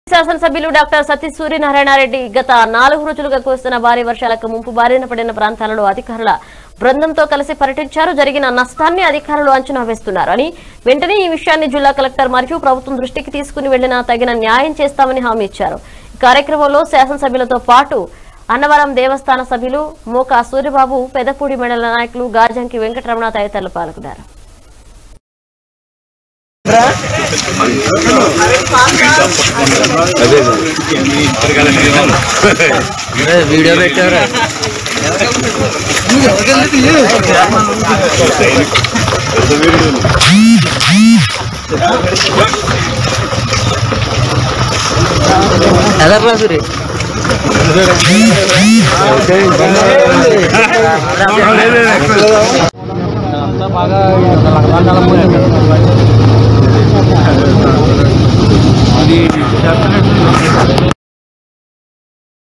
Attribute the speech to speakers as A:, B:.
A: శాసనసభ్యులు డాక్టర్ సతీష్ సూర్యనారాయణరెడ్డి గత నాలుగు రోజులుగా కురుస్తున్న భారీ వర్షాలకు ముంపు బారిన పడిన ప్రాంతాలలో అధికారుల బృందంతో కలిసి పర్యటించారు జరిగిన నష్టాన్ని అధికారులు అంచనా వేస్తున్నారు అని వెంటనే ఈ విషయాన్ని జిల్లా కలెక్టర్ మరియు ప్రభుత్వం దృష్టికి తీసుకుని వెళ్లినా తగిన న్యాయం చేస్తామని హామీ ఇచ్చారు ఈ కార్యక్రమంలో శాసనసభ్యులతో పాటు అన్నవరం దేవస్థాన సభ్యులు మోకా సూర్యబాబు పెదపూడి మండల నాయకులు గాజంకి వెంకటరమణ తదితరులు పాల్గొన్నారు
B: వీడియో పెట్టారా ఎలా రాసురి బాగా
C: అది